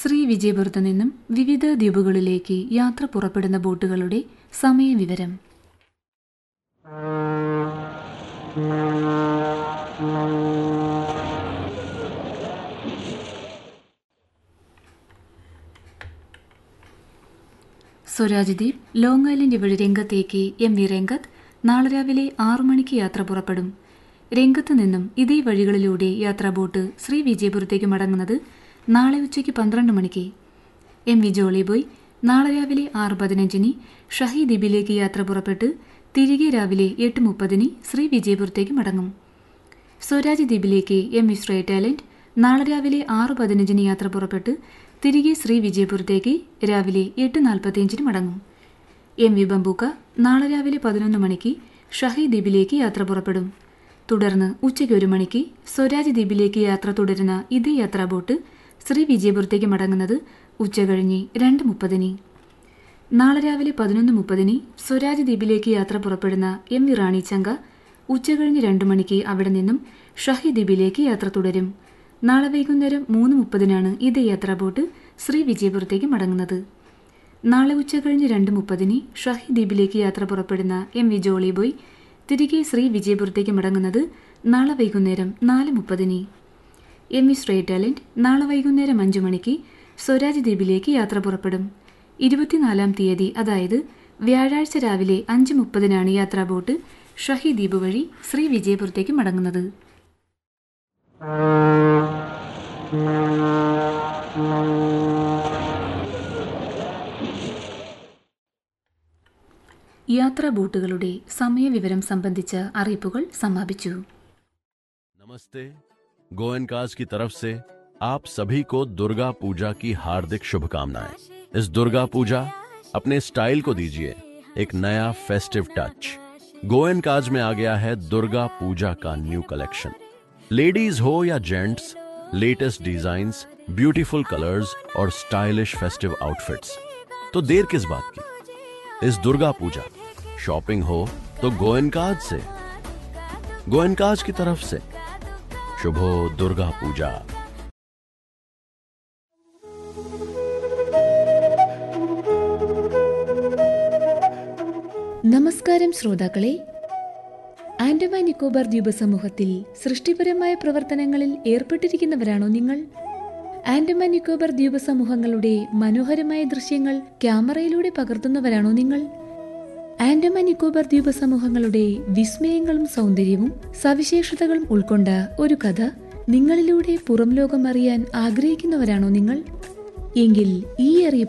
ശ്രീ വിജയപുരത്ത് നിന്നും വിവിധ ദ്വീപുകളിലേക്ക് യാത്ര പുറപ്പെടുന്ന ബോട്ടുകളുടെ സമയവിവരം സ്വരാജ് ദ്വീപ് ലോങ് ഐലൻഡ് വഴി രംഗത്തേക്ക് എം വി രംഗത്ത് നാളെ രാവിലെ ആറു മണിക്ക് യാത്ര പുറപ്പെടും രംഗത്ത് നിന്നും ഇതേ വഴികളിലൂടെ യാത്രാ ബോട്ട് ശ്രീ വിജയപുരത്തേക്ക് മടങ്ങുന്നത് നാളെ ഉച്ചയ്ക്ക് പന്ത്രണ്ട് മണിക്ക് എം വി ജോളി ബോയ് നാളെ രാവിലെ ആറ് പതിനഞ്ചിന് ഷഹി ദ്വീപിലേക്ക് യാത്ര പുറപ്പെട്ട് തിരികെ രാവിലെ എട്ട് മുപ്പതിന് ശ്രീ വിജയപുരത്തേക്ക് മടങ്ങും സ്വരാജ് ദ്വീപിലേക്ക് എം വി ശ്രേ ടാലന്റ് നാളെ രാവിലെ ആറ് പതിനഞ്ചിന് യാത്ര പുറപ്പെട്ട് തിരികെ ശ്രീ വിജയപുരത്തേക്ക് രാവിലെ എട്ട് നാൽപ്പത്തിയഞ്ചിന് മടങ്ങും എം വി ബംബൂക്ക നാളെ രാവിലെ പതിനൊന്ന് മണിക്ക് ഷഹി ദ്വീപിലേക്ക് യാത്ര പുറപ്പെടും തുടർന്ന് ഉച്ചയ്ക്ക് ഒരു മണിക്ക് സ്വരാജ് ദ്വീപിലേക്ക് യാത്ര തുടരുന്ന ഇതേ യാത്രാ ബോട്ട് ശ്രീ വിജയപുരത്തേക്ക് മടങ്ങുന്നത് ഉച്ചകഴിഞ്ഞ് രണ്ട് മുപ്പതിന് നാളെ രാവിലെ പതിനൊന്ന് മുപ്പതിന് സ്വരാജ് ദ്വീപിലേക്ക് യാത്ര പുറപ്പെടുന്ന എം വി റാണി ചങ്ക ഉച്ചകഴിഞ്ഞ് രണ്ട് മണിക്ക് അവിടെ നിന്നും ഷഹി ദ്വീപിലേക്ക് യാത്ര തുടരും നാളെ വൈകുന്നേരം മൂന്ന് മുപ്പതിനാണ് ഇതേ യാത്രാ ബോട്ട് ശ്രീ വിജയപുരത്തേക്ക് മടങ്ങുന്നത് നാളെ ഉച്ചകഴിഞ്ഞ് രണ്ട് മുപ്പതിന് ഷഹി ദ്വീപിലേക്ക് യാത്ര പുറപ്പെടുന്ന എം വി ജോളി ബോയ് തിരികെ ശ്രീ വിജയപുരത്തേക്ക് മടങ്ങുന്നത് നാളെ വൈകുന്നേരം നാല് മുപ്പതിന് എം വി ശ്രേ ടാലന്റ് നാളെ വൈകുന്നേരം അഞ്ചു മണിക്ക് സ്വരാജ് ദ്വീപിലേക്ക് യാത്ര പുറപ്പെടും ഇരുപത്തിനാലാം തീയതി അതായത് വ്യാഴാഴ്ച രാവിലെ അഞ്ച് മുപ്പതിനാണ് യാത്രാ ബോട്ട് ഷഹി ദ്വീപ് വഴി ശ്രീ വിജയപുരത്തേക്ക് മടങ്ങുന്നത് യാത്രാ ബോട്ടുകളുടെ സമയവിവരം സംബന്ധിച്ച അറിയിപ്പുകൾ സമാപിച്ചു नमस्ते गोयनकाज की तरफ से आप सभी को दुर्गा पूजा की हार्दिक शुभकामनाएं इस दुर्गा पूजा अपने स्टाइल को दीजिए एक नया फेस्टिव टच गोयनकाज में आ गया है दुर्गा पूजा का न्यू कलेक्शन लेडीज हो या gents latest designs beautiful colours और स्टाइलिश फेस्टिव आउटफिट्स तो देर किस बात की इस दुर्गा पूजा शॉपिंग हो तो गोयनकाज से गोयनकाज की तरफ से शुभो दुर्गा पूजा നമസ്കാരം ശ്രോതാക്കളെ ആൻഡമാൻ നിക്കോബാർ ദ്വീപ സമൂഹത്തിൽ സൃഷ്ടിപരമായ പ്രവർത്തനങ്ങളിൽ ഏർപ്പെട്ടിരിക്കുന്നവരാണോ നിങ്ങൾ ആൻഡമാൻ നിക്കോബാർ ദ്വീപ സമൂഹങ്ങളുടെ മനോഹരമായ ദൃശ്യങ്ങൾ ക്യാമറയിലൂടെ പകർത്തുന്നവരാണോ നിങ്ങൾ ആൻഡമാൻ നിക്കോബാർ ദ്വീപ സമൂഹങ്ങളുടെ വിസ്മയങ്ങളും സൗന്ദര്യവും സവിശേഷതകളും ഉൾക്കൊണ്ട ഒരു കഥ നിങ്ങളിലൂടെ പുറം ലോകം അറിയാൻ ആഗ്രഹിക്കുന്നവരാണോ നിങ്ങൾ എങ്കിൽ ഈ അറിയിപ്പ്